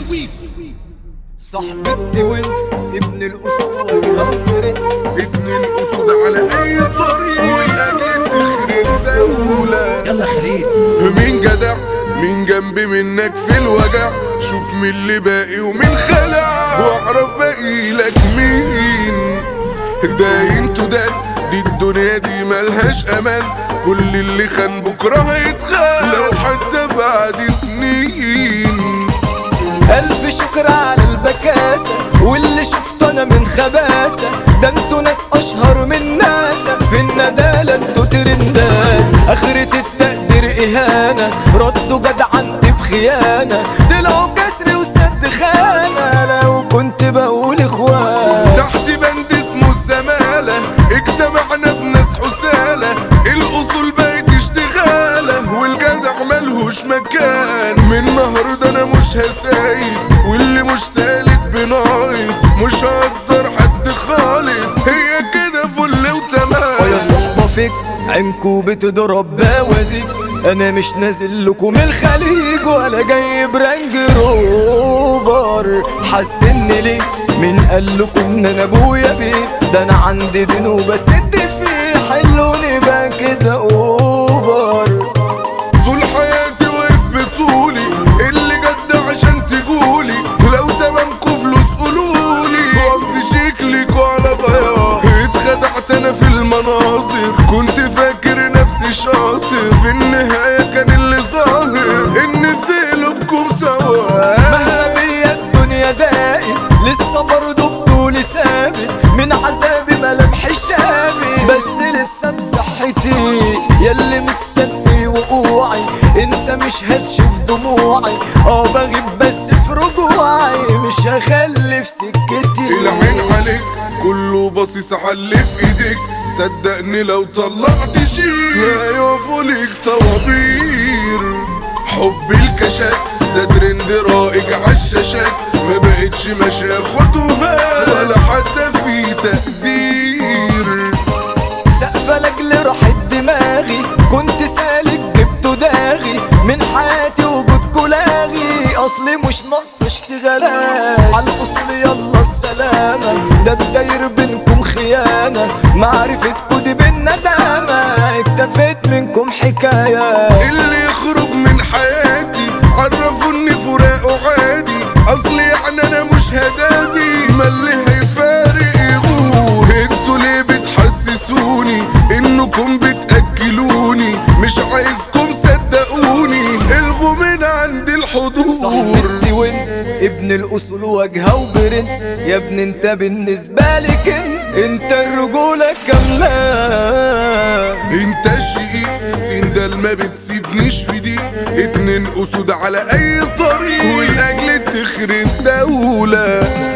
ويفز صاحب التوينز ابن الاسود وجهه برنس ابن الاسود على اي طريق والاجل تخرب دولة يلا خليل مين جدع مين جنبي منك في الوجع شوف مين اللي باقي ومين خلع واعرف باقي لك مين ده انتوا ده دي الدنيا دي ملهاش امان كل اللي خان بكره هيتخان لو حتى بعد سنين الف شكر على البكاسة واللي شفته انا من خباسة ده انتوا ناس اشهر من ناسا في الندالة انتوا ترندات اخرة التقدير اهانة ردوا جدعنتي بخيانة طلعوا كسر وسد خانة لو كنت بقول اخوان تحت بند اسمه الزمالة اجتمعنا بناس حسالة الأصول بقت اشتغالة والجدع ملهوش مكان من النهاردة أنا مش هسايس واللي مش سالك بناقص مش هقدر حد خالص هي كده فل ويا وتمام صحبة فيك عينكو بتضرب بوازيك انا مش نازل لكم الخليج ولا جاي برانج روفر حاسدني ليه مين قال لكم ان انا ابويا بيه ده انا عندي دين وبسد فيه حلوني بقى كده اوفر طول حياتي واقف بطولي اللي جد عشان تقولي لو تمامكوا فلوس قولولي وعند شكلك وعلى بياض اتخدعت انا في المناظر كنت فاكر نفسي شاطر في النهاية كان اللي ظاهر ان في قلوبكم سوا مهما بيا الدنيا دائم لسه برضه بطولي ثابت من عذابي ملامحي شابي بس لسه بصحتي ياللي مستني وقوعي انسى مش هتشوف دموعي اه بغيب بس في رجوعي مش هخلي في سكتي العين عليك كله باصص على اللي في ايديك صدقني لو طلعت شيء هيقفوا ليك طوابير حب الكشات ده ترند رائج عالشاشات ما بقتش ماشية خدوها ولا حتى في تقدير سقفة لاجل راحت دماغي كنت سالك جبته داغي من حياتي وجودكوا لاغي اصلي مش ناقصة اشتغالات على الاصل يلا السلامة ده الداير بينكم خيانة معرفتكوا دي بالندامة اكتفيت منكم حكاية اللي يخرج من حياتي عرفوا اني فراقه عادي اصلي يعني انا مش هدادي ما اللي هيفارق يغور انتوا ليه بتحسسوني انكم بتاكلوني مش عايزكم صدقوني الغوا من عند صاحب الحضور التوينز ابن الاصول واجهه وبرنس يا ابني انت بالنسبة لي كنز انت الرجولة كاملة انت الشقيق سندال ما بتسيبنيش في دي اتنين اسود على اي طريق والاجل تخرب دولة